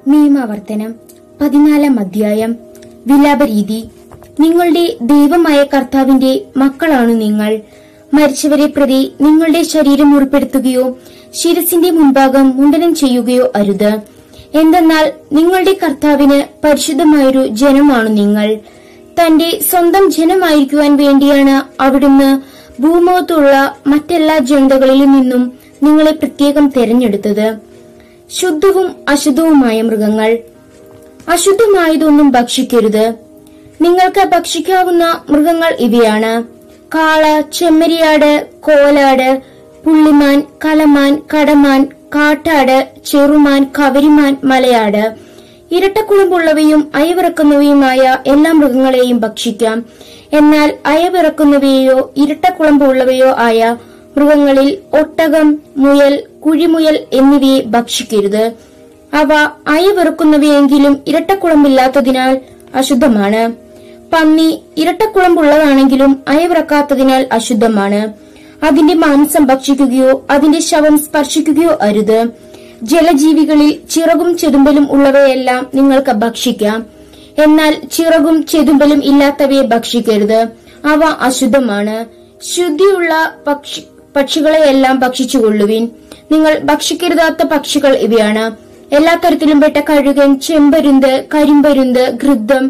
നിയമാവർത്തനം പതിനാലാം അധ്യായം വിലാപരീതി നിങ്ങളുടെ ദൈവമായ കർത്താവിന്റെ മക്കളാണു നിങ്ങൾ മരിച്ചവരെ പ്രതി നിങ്ങളുടെ ശരീരം മുറിപ്പെടുത്തുകയോ ശിരസിന്റെ മുൻഭാഗം മുണ്ടനം ചെയ്യുകയോ അരുത് എന്തെന്നാൽ നിങ്ങളുടെ കർത്താവിന് പരിശുദ്ധമായൊരു ജനമാണു നിങ്ങൾ തന്റെ സ്വന്തം ജനമായിരിക്കുവാൻ വേണ്ടിയാണ് അവിടുന്ന് ഭൂമുഖത്തുള്ള മറ്റെല്ലാ ജനതകളിൽ നിന്നും നിങ്ങളെ പ്രത്യേകം തെരഞ്ഞെടുത്തത് ശുദ്ധവും അശുദ്ധവുമായ മൃഗങ്ങൾ അശുദ്ധമായതൊന്നും ഭക്ഷിക്കരുത് നിങ്ങൾക്ക് ഭക്ഷിക്കാവുന്ന മൃഗങ്ങൾ ഇവയാണ് കാള ചെമ്മരിയാട് കോലാട് പുള്ളിമാൻ കലമാൻ കടമാൻ കാട്ടാട് ചെറുമാൻ കവരിമാൻ മലയാട് ഇരട്ടക്കുളമ്പുള്ളവയും അയവിറക്കുന്നവയുമായ എല്ലാ മൃഗങ്ങളെയും ഭക്ഷിക്കാം എന്നാൽ അയവിറക്കുന്നവയോ ഇരട്ടക്കുളമ്പുള്ളവയോ ആയ മൃഗങ്ങളിൽ ഒട്ടകം മുയൽ കുഴിമുയൽ എന്നിവയെ ഭക്ഷിക്കരുത് അവ അയവിറക്കുന്നവയെങ്കിലും ഇരട്ടക്കുളമ്പില്ലാത്തതിനാൽ അശുദ്ധമാണ് പന്നി ഇരട്ടക്കുളമ്പുള്ളതാണെങ്കിലും അയവിറക്കാത്തതിനാൽ അശുദ്ധമാണ് അതിന്റെ മാംസം ഭക്ഷിക്കുകയോ അതിന്റെ ശവം സ്പർശിക്കുകയോ അരുത് ജലജീവികളിൽ ചിറകും ചെതുമ്പലും ഉള്ളവയെല്ലാം നിങ്ങൾക്ക് ഭക്ഷിക്കാം എന്നാൽ ചിറകും ചെതുമ്പലും ഇല്ലാത്തവയെ ഭക്ഷിക്കരുത് അവ അശുദ്ധമാണ് ശുദ്ധിയുള്ള പക്ഷി പക്ഷികളെയെല്ലാം ഭക്ഷിച്ചുകൊള്ളുവിൻ നിങ്ങൾ ഭക്ഷിക്കരുതാത്ത പക്ഷികൾ ഇവയാണ് എല്ലാ തരത്തിലും പെട്ട കഴുകൻ ചെമ്പരുന്ത് കരിമ്പരുന്ത് ഗൃദ്ധം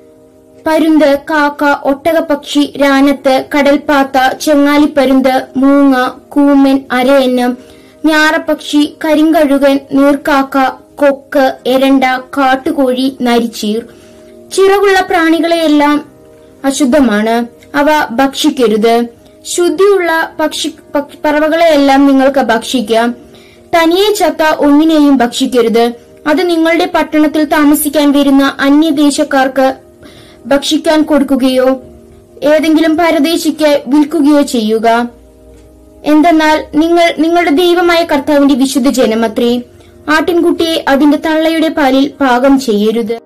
പരുന്ത് കാക്ക ഒട്ടകപ്പക്ഷി രാനത്ത് കടൽപ്പാത്ത ചെങ്ങാലിപ്പരുന്ത് മൂങ്ങ കൂമൻ അരയന്നം ഞാറപ്പക്ഷി കരിങ്കഴുകൻ നീർക്കാക്ക കൊക്ക് എരണ്ട കാട്ടുകോഴി നരിച്ചീർ ചിറകുള്ള പ്രാണികളെയെല്ലാം അശുദ്ധമാണ് അവ ഭക്ഷിക്കരുത് ശുദ്ധിയുള്ള പക്ഷി പക്ഷി- പറവകളെയെല്ലാം നിങ്ങൾക്ക് ഭക്ഷിക്കാം തനിയെ ചത്ത ഒന്നിനെയും ഭക്ഷിക്കരുത് അത് നിങ്ങളുടെ പട്ടണത്തിൽ താമസിക്കാൻ വരുന്ന അന്യദേശക്കാർക്ക് ഭക്ഷിക്കാൻ കൊടുക്കുകയോ ഏതെങ്കിലും പരദേശിക്ക് വിൽക്കുകയോ ചെയ്യുക എന്തെന്നാൽ നിങ്ങൾ നിങ്ങളുടെ ദൈവമായ കർത്താവിന്റെ വിശുദ്ധ ജനമത്രേ ആട്ടിൻകുട്ടിയെ അതിന്റെ തള്ളയുടെ പാലിൽ പാകം ചെയ്യരുത്